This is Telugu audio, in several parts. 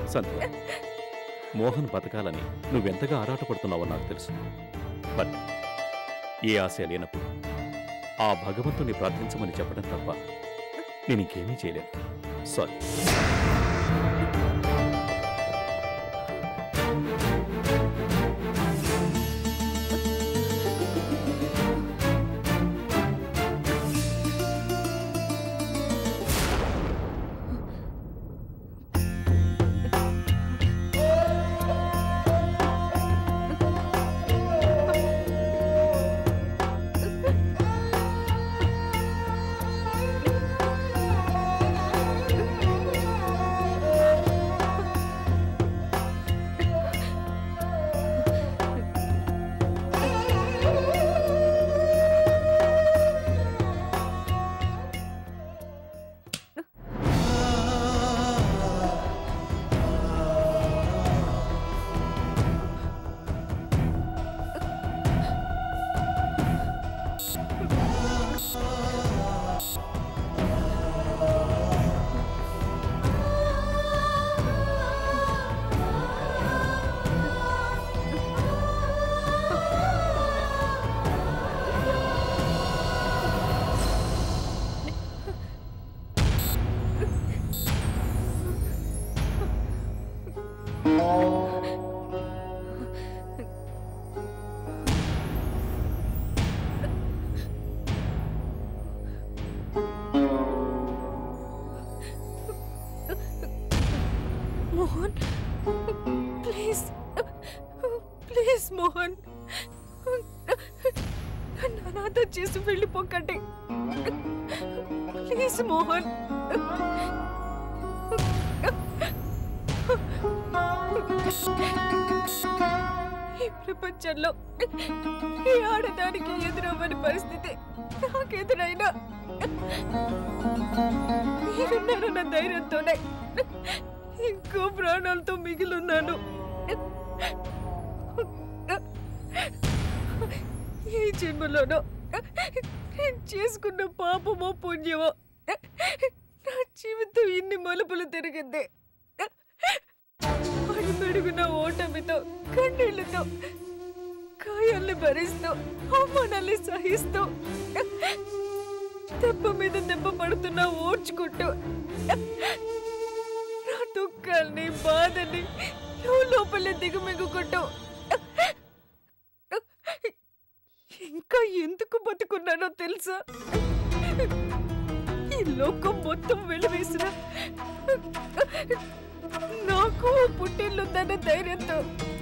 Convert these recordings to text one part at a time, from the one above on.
సంధ్య మోహన్ బతకాలని నువ్వెంతగా ఆరాటపడుతున్నావో నాకు తెలుసు బట్ ఏ ఆశ లేనప్పుడు ఆ భగవంతుని ప్రార్థించమని చెప్పడం తప్ప నేను ఇంకేమీ చేయలేను sorry Mohan please please Mohan నానాథ చేసి వెళ్ళిపోకండి ప్లీజ్ మోహన్ ఈ ప్రపంచంలో ఈ ఆడదానికి ఎదురవ్వని పరిస్థితి నాకు ఎదురైనా మీరున్నారన్న ధైర్యంతోనే ఇంకో ప్రాణాలతో మిగిలిన్నాను ఈ జన్మలోనో నేను చేసుకున్న పాపమో పుణ్యమో నా జీవితం ఇన్ని మలుపులు తిరిగింది అడుగడుగున ఓటమితో కన్నీళ్లతో గాయాల్ని భరిస్తూ అవమానాల్ని సహిస్తూ దెబ్బ మీద దెబ్బ పడుతున్నా ఓడ్చుకుంటూ నా దుఃఖాల్ని బాధని లోపలే దిగుమిగుకుంటూ ఇంకా ఎందుకు బతుకున్నానో తెలుసా ఈ లోకం మొత్తం వెలివేసిన నాకు పుట్టిల్లుందన్న ధైర్యంతో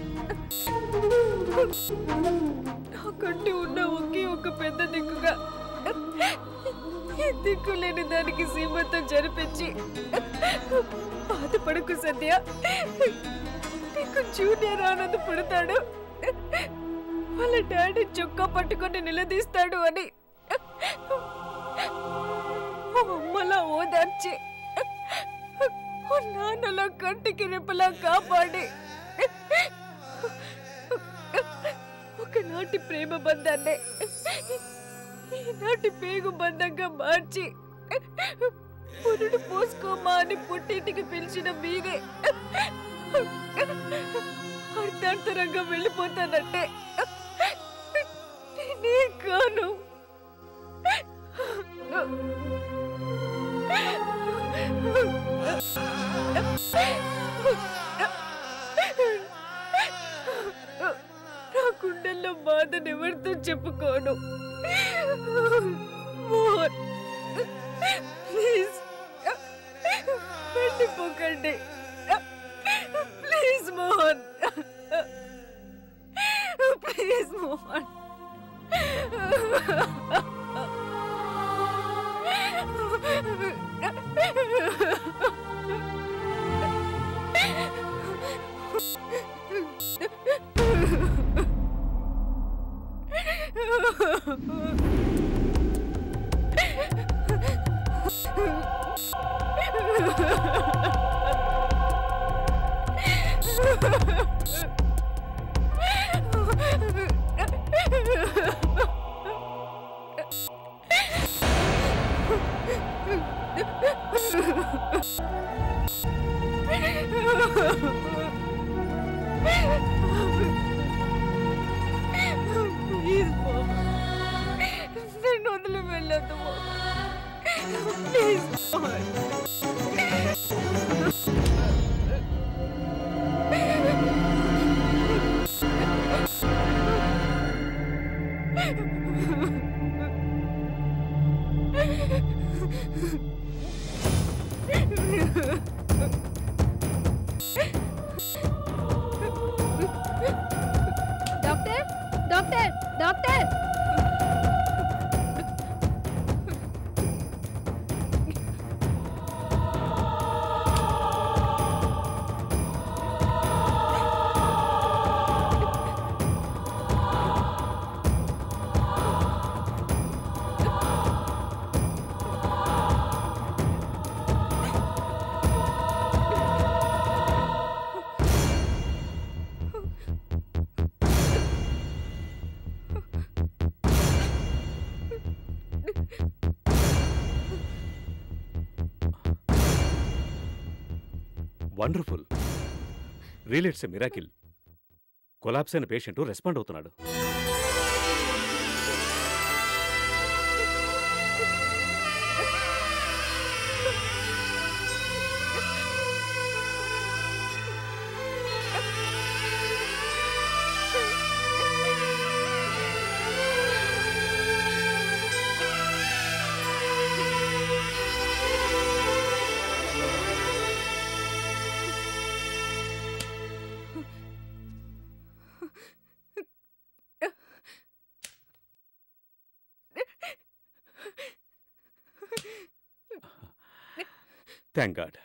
నాకంటూ ఉన్న ఒకే ఒక పెద్ద దిక్కుగా ఈ దిక్కు లేని దానికి సీమతో జరిపించి బాధపడకు సత్య నీకు జూనియర్ ఆనంద్ పుడతాడు వాళ్ళ డాడీ చొక్కా పట్టుకొని నిలదీస్తాడు అని ఓ అమ్మలా ఓదార్చి ఓ నాన్నలా కంటికి రెప్పలా కాపాడి ఒకనాటి ప్రేమ బంధాన్ని ఈనాటి పేగు బంధంగా మార్చి పురుడు పోసుకోమా అని పుట్టింటికి పిలిచిన మీరే అర్ధాంతరంగా వెళ్ళిపోతానంటే నేనే కాను నా గుండెల్లో బాధను ఎవరితో చెప్పుకోను మోహన్ ప్లీజ్ వెళ్ళిపోకండి please Mohan please Mohan please నన్ను వదిలి వెళ్ళొద్దు please doctor doctor doctor wonderful real it's a miracle collapse అయిన పేషెంట్ రెస్పాండ్ అవుతున్నాడు థ్యాంక్ గాడ్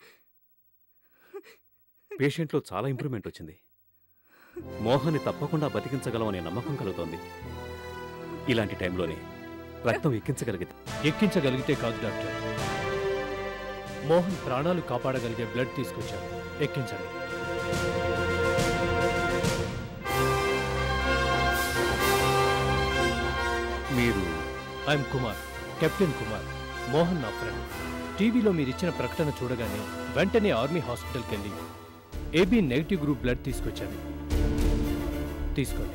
పేషెంట్లో చాలా ఇంప్రూవ్మెంట్ వచ్చింది మోహన్ని తప్పకుండా బతికించగలం అనే నమ్మకం కలుగుతోంది ఇలాంటి టైంలోనే రక్తం ఎక్కించగలిగితే ఎక్కించగలిగితే కాదు డాక్టర్ మోహన్ ప్రాణాలు కాపాడగలిగే బ్లడ్ తీసుకొచ్చాను ఎక్కించండి మీరు ఐఎమ్ కుమార్ కెప్టెన్ కుమార్ మోహన్ నా ఫ్రెండ్ టీవీలో మీరిచ్చిన ప్రకటన చూడగానే వెంటనే ఆర్మీ హాస్పిటల్కి వెళ్ళి ఏబీ నెగిటివ్ గ్రూప్ బ్లడ్ తీసుకొచ్చాను తీసుకోండి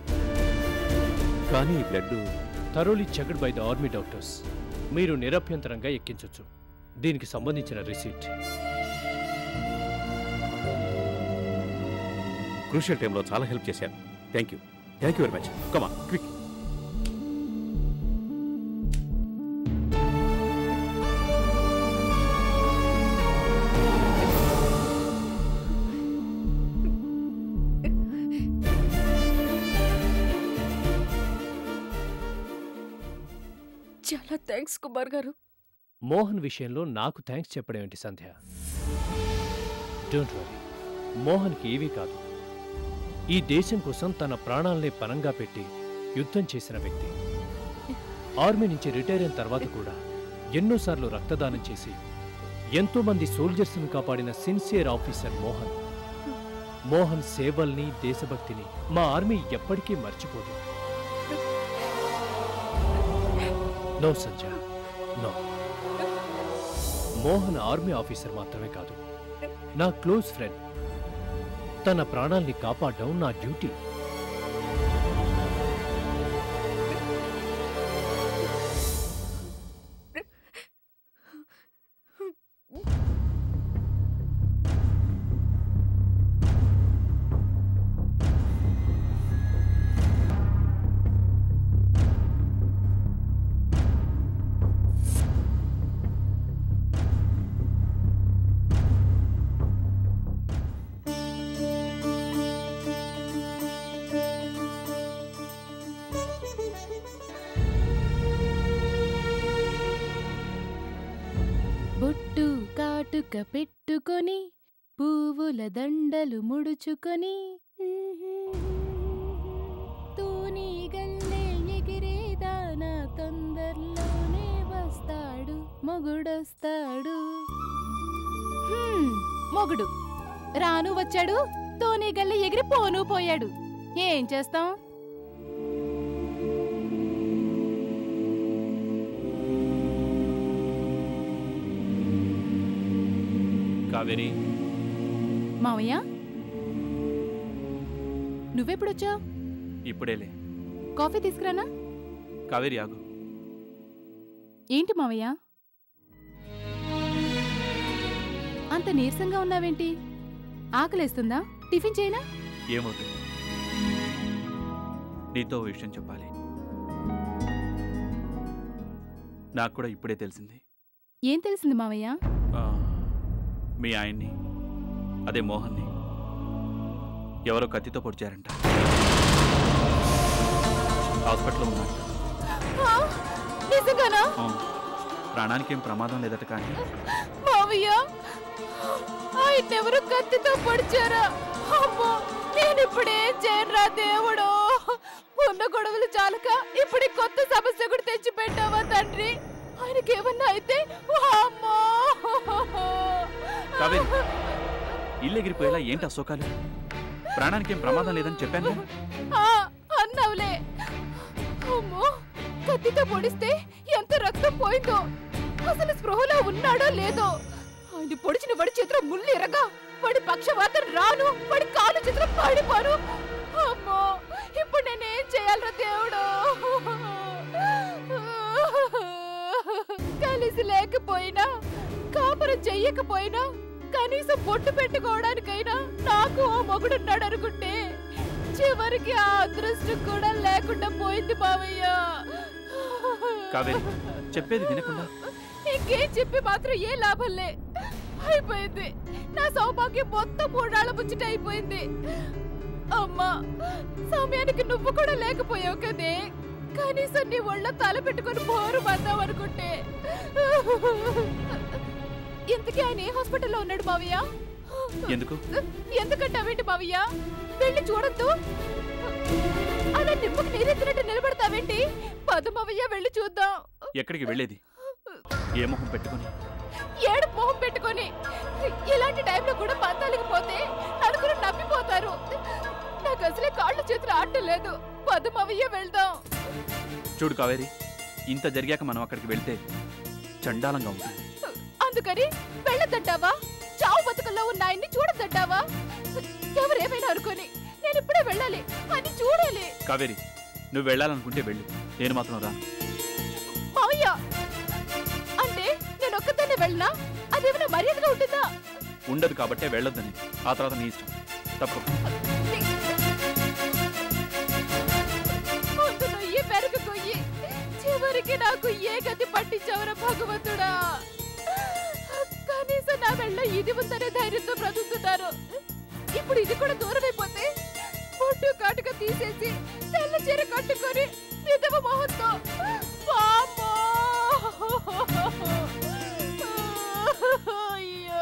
కానీ ఈ blood thoroughly checked by the army doctors మీరు నిరభ్యంతరంగా ఎక్కించొచ్చు దీనికి సంబంధించిన రిసీట్ క్రూషియల్ టైంలో చాలా హెల్ప్ చేశారు thank you thank you very much కమా క్విక్ చాలా థ్యాంక్స్ కుమార్ గారు మోహన్ విషయంలో నాకు థ్యాంక్స్ చెప్పడం ఏంటి సంధ్య డోంట్ వరీ మోహన్కి ఏవీ కాదు ఈ దేశం కోసం తన ప్రాణాల్ని పనంగా పెట్టి యుద్ధం చేసిన వ్యక్తి ఆర్మీ నుంచి రిటైర్ అయిన తర్వాత కూడా ఎన్నోసార్లు రక్తదానం చేసి ఎంతో మంది సోల్జర్స్ను కాపాడిన సిన్సియర్ ఆఫీసర్ మోహన్ మోహన్ సేవల్ని దేశభక్తిని మా ఆర్మీ ఎప్పటికీ మర్చిపోదు no Sanjay no Mohan army officer మాత్రమే కాదు నా క్లోజ్ ఫ్రెండ్ తన ప్రాణాల్ని కాపాడడం నా డ్యూటీ బొట్టు కాటుక పెట్టుకొని పువ్వుల దండలు ముడుచుకొని తూనీగల్లే ఎగిరేదాన తొందరలోనే వస్తాడు మొగుడొస్తాడు హ్మ్, మొగుడు రాను వచ్చాడు తూనీగల్లె ఎగిరి పోను పోయాడు ఏం చేస్తాం కావేరి మావయ్య నువ్వెప్పుడొచ్చావు ఇప్పుడేలే కాఫీ తీసుకురానా కావేరి ఆగు ఏంటి మావయ్య అంత నీరసంగా ఉన్నావేంటి ఆకలేస్తుందా టిఫిన్ చేయనా ఏమవుతుంది నీతో ఓ విషయం చెప్పాలి నాకు కూడా ఇప్పుడే తెలిసింది ఏం తెలిసింది మావయ్య ఆ, మీ ఆయన్ని అదే మోహన్ని ఎవరో కత్తితో పొడిచారంట హాస్పిటల్లో ఉన్నాడు ఆ, నిజంగానా ప్రాణానికి ఏం ప్రమాదం లేదట కానీ మావయ్య ఆయన్నెవరు కత్తితో పొడిచారా అమ్మో నేను ఇప్పుడేం చేయరా దేవుడు ఉన్న గొడవలు చాలక ఇప్పుడు ఈ కొత్త సమస్య కూడా తెచ్చి పెట్టావా తండ్రి ఆయనకి ఏమన్నా అయితే అమ్మో కావేరి ఇల్లు ఎగిరిపోయేలా ఏంటి అశోకాలు ప్రాణానికి ఏం ప్రమాదం లేదని చెప్పాను ఆ, అన్నావులే అమ్మో కత్తితో పొడిస్తే ఎంత రక్తం పోయిందో అసలు స్పృహలో ఉన్నాడో లేదో ఆయన పొడిచిన వాడి చేతిలో ముళ్ళు ఎరగా వాడి పక్షవాతం రాను వాడి కాలు చేతిలో పడిపోను అమ్మో ఇప్పుడు నేనేం చేయాలరా దేవుడు కలిసి లేకపోయినా కాపురం చెయ్యకపోయినా కనీసం బొట్టు పెట్టుకోవడానికైనా నాకు ఓ మొగుడున్నాడు అనుకుంటే చివరికి ఆ అదృష్టం కూడా లేకుండా పోయింది మావయ్య కావేరి చెప్పేది వినకుండా ఇంకేం చెప్పి మాత్రం ఏ లాభంలే అయిపోయింది నా సౌభాగ్యం మొత్తం మూడాళ్ళ ముచ్చట అయిపోయింది అమ్మా సమయానికి నువ్వు కూడా లేకపోయావు కదే కనీసం నీ ఒళ్ళో తల పెట్టుకొని బోరు పద్దాం అనుకుంటే ఇంతకీ ఆయన ఏ హాస్పిటల్లో ఉన్నాడు మావయ్య ఎందుకు ఎందుకంటే అవేంటి మావయ్య వెళ్ళి చూడొద్దు అలా నిమ్మకు నీరెత్తినట్టు నిలబడతావేంటి పద మావయ్య వెళ్ళి చూద్దాం ఎక్కడికి వెళ్ళేది ఏ మొహం పెట్టుకుని ఏడు మొహం పెట్టుకొని ఇలాంటి టైంలో కూడా పంతాలకు పోతే నలుగురు నమ్మిపోతారు నాకు అసలే కాళ్ళు చేతులు ఆడటం లేదు పద మావయ్య వెళ్దాం చూడు కావేరి ఇంత జరిగాక మనం అక్కడికి వెళ్తే చండాలంగా ఉంటుంది అందుకని వెళ్ళొద్దంటావా చావు బతుకుల్లో ఉన్న ఆయన్ని చూడొద్దంటావా ఎవరేమైనా అనుకోని నేను ఇప్పుడే వెళ్ళాలి అని చూడాలి కావేరి నువ్వు వెళ్ళాలనుకుంటే వెళ్ళు నేను మాత్రం రా మావయ్య అంటే నేను ఒక్కదాన్ని వెళ్ళనా అదేమైనా మర్యాదగా ఉంటుందా ఉండదు కాబట్టే వెళ్ళొద్దని ఆ తర్వాత నీ ఇష్టం తప్ప ముందు నొయ్యి పెరుగు కొయ్యి చివరికి నాకు ఏ గతి పట్టించవరా భగవంతుడా కనీసం నా వెళ్ళ ఇది ఉందనే ధైర్యంతో బ్రతుకుతున్నారు ఇప్పుడు ఇది కూడా దూరం అయిపోతే పొట్టు కాటుక తీసేసి తెల్ల చీర కట్టుకొని విధవ మొహంతో వామ్మో! అయ్యో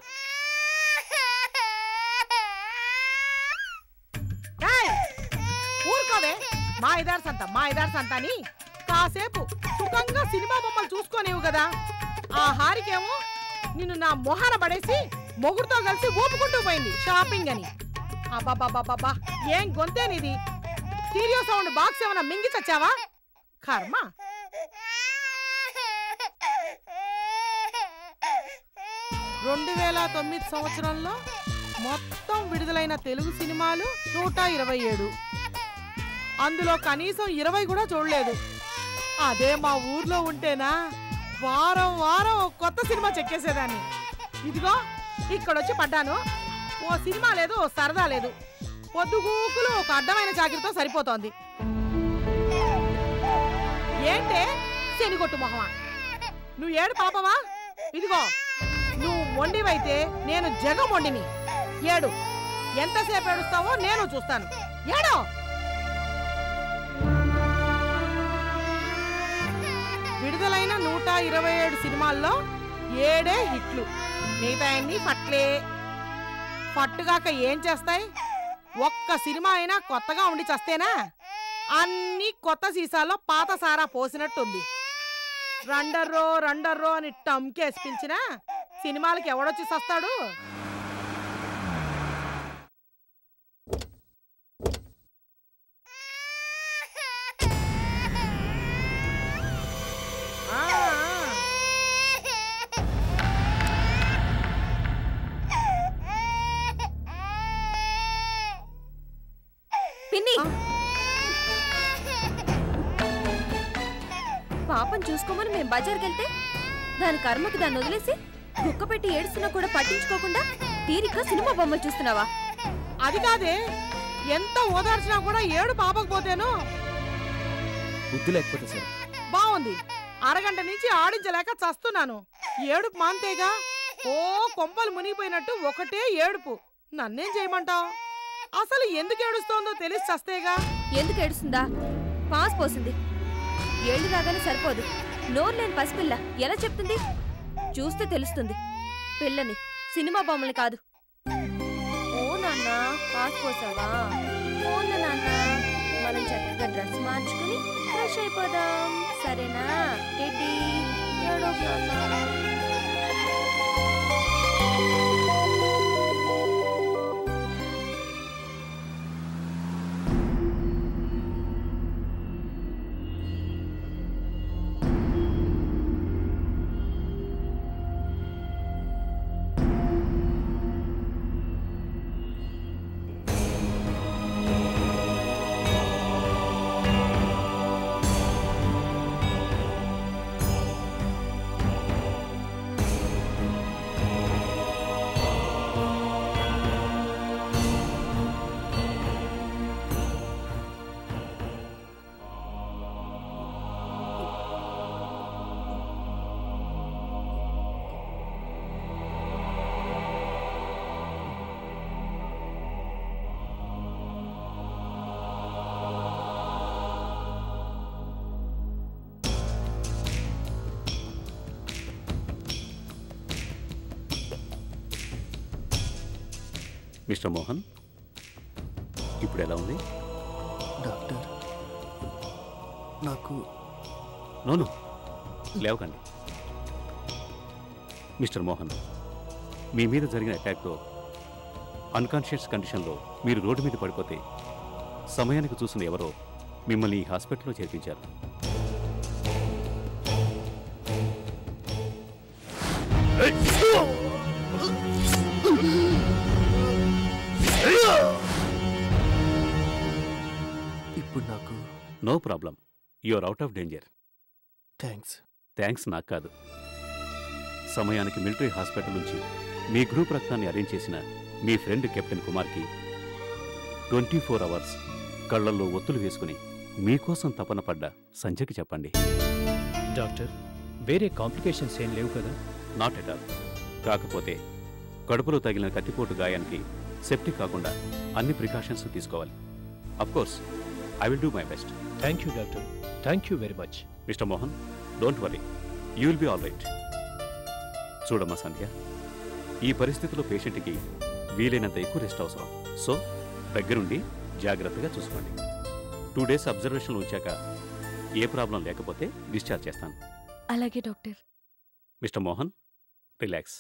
ఏయ్! ఊరుకోవే మా ఇదార్ సంత మా ఇదార్ సంత అని కాసేపు సుఖంగా సినిమా బొమ్మలు చూసుకోనేవు కదా ఆ హారికేమో నిన్ను నా మొహాన పడేసి మొగుడుతో కలిసి ఊపుకుంటూ పోయింది షాపింగ్ అని అబ్బాబాబాబా ఏం గొంతేనిది స్టీరియో సౌండ్ బాక్స్ ఏమైనా మింగి చచ్చావా కర్మ రెండు వేల తొమ్మిది సంవత్సరంలో మొత్తం విడుదలైన తెలుగు సినిమాలు నూట ఇరవై ఏడు అందులో కనీసం ఇరవై కూడా చూడలేదు అదే మా ఊర్లో ఉంటేనా వారం వారం ఓ కొత్త సినిమా చెక్కేసేదాన్ని ఇదిగో ఇక్కడొచ్చి పడ్డాను ఓ సినిమా లేదు ఓ సరదా లేదు పొద్దుగూకులు ఒక అడ్డమైన చాకిరితో సరిపోతోంది ఏంటే శనిగొట్టు మొహమా నువ్వు ఏడు పాపమా ఇదిగో నువ్వు మొండివైతే నేను జగమొండిని ఏడు ఎంతసేపు ఏడుస్తావో నేను చూస్తాను ఏడో విడుదలైన నూట ఇరవై ఏడు సినిమాల్లో ఏడే హిట్లు మిగతా అన్ని పట్లే పట్టుగాక ఏం చేస్తాయి ఒక్క సినిమా అయినా కొత్తగా ఉండి చస్తేనా అన్ని కొత్త సీసాల్లో పాత సారా పోసినట్టుంది రండర్రో రండర్రో అని టమ్కేసి పిలిచినా సినిమాలకి ఎవడొచ్చి సస్తాడు ఆ, ఆ. బొమ్మను చూసుకోమని మేము బజార్కి వెళ్తే దాని కర్మకి దాన్ని వదిలేసి కుక్క పెట్టి ఏడుస్తున్నా కూడా పట్టించుకోకుండా తీరిగ్గా సినిమా బొమ్మలు చూస్తున్నావా అది కాదే ఎంత ఓదార్చినా కూడా ఏడు పాపకపోతేను బుద్ధి లేకపోతే సరే బాగుంది అరగంట నుంచి ఆడించలేక చస్తున్నాను ఏడుపు మాంతేగా ఓ కొంపలు మునిగిపోయినట్టు ఒకటే ఏడుపు నన్నేం చేయమంటావు అసలు ఎందుకు ఏడుస్తోందో తెలిసి చస్తేగా ఎందుకు ఏడుస్తుందా పాస్ పోసింది ఏళ్ళు రాగానే సరిపోదు నోరు లేని పసిపిల్ల ఎలా చెప్తుంది చూస్తే తెలుస్తుంది పిల్లని సినిమా బొమ్మలు కాదు ఓ నాన్న పాస్ పోసావా ఓన్లే నాన్న మనం చక్కగా డ్రెస్ మార్చుకుని ఫ్రెష్ అయిపోదాం సరేనా టెడ్డీ ఏడోకు నాన్న మిస్టర్ మోహన్ ఇప్పుడు ఎలా ఉంది డాక్టర్ నాకు నోను లేవకండి మిస్టర్ మోహన్ మీ మీద జరిగిన అటాక్తో అన్కాన్షియస్ కండిషన్లో మీరు రోడ్డు మీద పడిపోతే సమయానికి చూసిన ఎవరో మిమ్మల్ని ఈ హాస్పిటల్లో చేర్పించారు ఇప్పుడు నాకు no problem you're out of danger thanks thanks నాకు కాదు సమయానికి మిలిటరీ హాస్పిటల్ నుంచి మీ గ్రూప్ రక్తాన్ని అరేంజ్ చేసిన మీ ఫ్రెండ్ కెప్టెన్ కుమార్కి ట్వంటీ ఫోర్ అవర్స్ కళ్ళల్లో ఒత్తులు వేసుకుని మీకోసం తపన పడ్డ సంజయ్కి చెప్పండి డాక్టర్ వేరే కాంప్లికేషన్స్ ఏం లేవు కదా నాట్ ఎట్ ఆల్ కాకపోతే కడుపులో తగిలిన కత్తిపోటు గాయానికి సెప్టిక్ కాకుండా అన్ని ప్రికాషన్స్ తీసుకోవాలి course I will do my best thank you doctor thank you very much mister Mohan don't worry you will be all right చూడమ్మా సంధ్య ఈ పరిస్థితిలో పేషెంట్కి వీలైనంత ఎక్కువ రెస్ట్ అవసరం సో దగ్గరుండి జాగ్రత్తగా చూసుకోండి టూ డేస్ అబ్జర్వేషన్లో ఉంచాక ఏ ప్రాబ్లం లేకపోతే డిశ్చార్జ్ చేస్తాను అలాగే doctor mister Mohan relax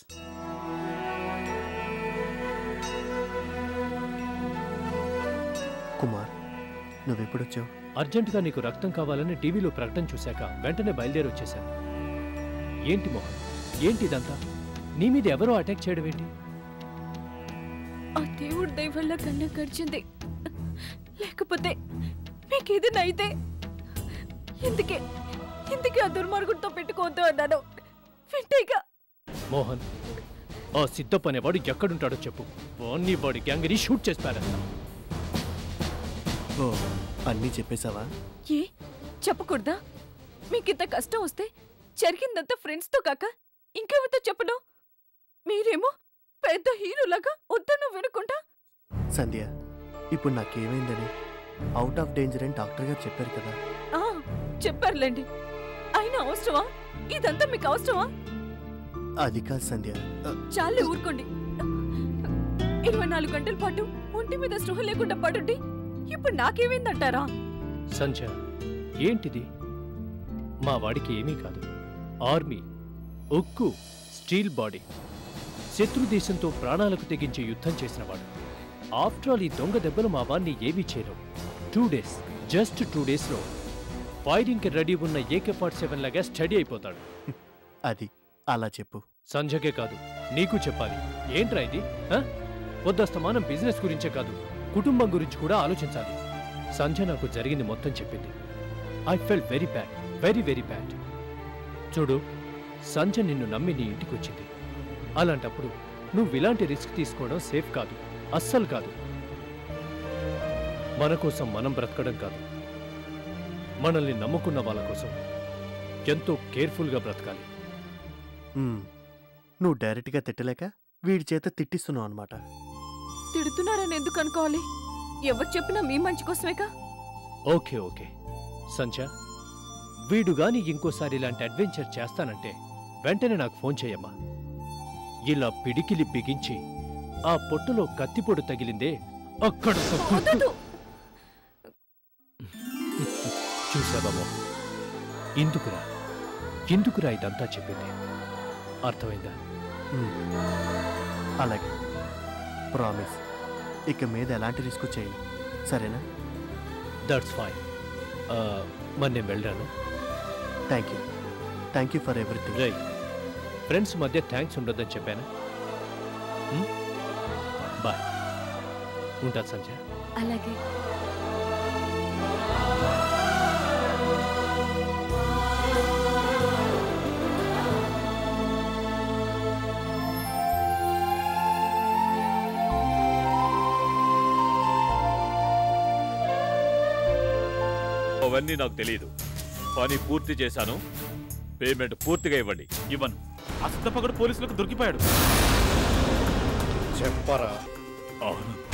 Kumar నువ్వెప్పుడొచ్చావు అర్జెంటుగా నీకు రక్తం కావాలని టీవీలో ప్రకటన చూశాక వెంటనే బయలుదేరి వచ్చేశాను ఏంటి మోహన్ ఏంటి ఇదంతా నీ మీద ఎవరో అటాక్ చేయడం ఏంటి ఆ దేవుడి దయ వల్ల కన్నా గడిచింది లేకపోతే మీకేదైనా అయితే ఇందుకే ఇందుకే ఆ దుర్మార్గుడితో పెట్టుకోవద్దు అన్నాను వింటేగా మోహన్ ఆ సిద్ధప్ప అనేవాడు ఎక్కడుంటాడో చెప్పు వాణ్ణి వాడి గ్యాంగ్ని షూట్ చేసి పారేస్తా ఓ అన్నీ చెప్పేశావా ఏ చెప్పకూడదా మీకింత కష్టం వస్తే జరిగిందంతా ఫ్రెండ్స్తో కాక ఇంకెవరితో చెప్పను మీరేమో పెద్ద హీరోలాగా వద్దను వినకుండా సంధ్య ఇప్పుడు నాకేమైందని అవుట్ ఆఫ్ డేంజర్ అని డాక్టర్ గారు చెప్పారు కదా ఆ, చెప్పారులేండి అయినా అవసరమా ఇదంతా మీకు అవసరమా అది కాదు సంధ్య ఆ, చాలే ఊరుకోండి ఇరవై నాలుగు గంటల పాటు ఒంటి మీద స్పృహ లేకుండా పడుండి ఇప్పుడు నాకేమైందంటారా సంజ ఏంటిది మా వాడికి ఏమీ కాదు ఆర్మీ ఉక్కు స్టీల్ బాడీ శత్రు దేశంతో ప్రాణాలకు తెగించి యుద్ధం చేసినవాడు ఆఫ్టర్ ఆల్ ఈ దొంగ దెబ్బలు మా వాడిని ఏమీ చేయలేవు టూ డేస్ జస్ట్ టూ డేస్లో ఫైరింగ్కి రెడీ ఉన్న ఏకే ఫార్టీ సెవెన్ లాగా స్టడీ అయిపోతాడు అది అలా చెప్పు సంజకే కాదు నీకు చెప్పాలి ఏంట్రా ఇది ఆ? పొద్దస్తమానం బిజినెస్ గురించే కాదు కుటుంబం గురించి కూడా ఆలోచించాలి సంజ నాకు జరిగింది మొత్తం చెప్పింది I fell very bad very very bad చూడు సంజ నిన్ను నమ్మి నీ ఇంటికి వచ్చింది అలాంటప్పుడు నువ్వు ఇలాంటి రిస్క్ తీసుకోవడం సేఫ్ కాదు అస్సలు కాదు మన కోసం మనం బ్రతకడం కాదు మనల్ని నమ్ముకున్న వాళ్ళ కోసం ఎంతో కేర్ఫుల్గా బ్రతకాలి మ్మ్. నువ్వు డైరెక్ట్గా తిట్టలేక వీడి చేత తిట్టిస్తున్నావు అనమాట తిడుతున్నారని ఎందుకు అనుకోవాలి ఎవరు చెప్పినా మీ మంచి కోసమేగా ఓకే ఓకే సంచ వీడు గాని ఇంకోసారి ఇలాంటి అడ్వెంచర్ చేస్తానంటే వెంటనే నాకు ఫోన్ చేయమ్మా ఇలా పిడికిలి బిగించి ఆ పొట్టులో కత్తిపొడు తగిలిందే అక్కడ వద్దు చూసావా మోహన్ ఇందుకురా ఇందుకురా ఇదంతా చెప్పింది అర్థమైందా మ్మ్. అలాగే ప్రామిస్ ఇక మీద ఎలాంటి రిస్క్ చేయను సరేనా దట్స్ ఫైన్ మరి నేను వెళ్ళాను thank you thank you for everything రై ఫ్రెండ్స్ మధ్య థ్యాంక్స్ ఉండొద్దని చెప్పాను బాయ్ ఉంటాను సంజయ్ అలాగే అవన్నీ నాకు తెలియదు పని పూర్తి చేశాను పేమెంట్ పూర్తిగా ఇవ్వండి ఇవ్వను ఆ సిద్ధపగడు పోలీసులకు దొరికిపోయాడు చెప్పరా అవును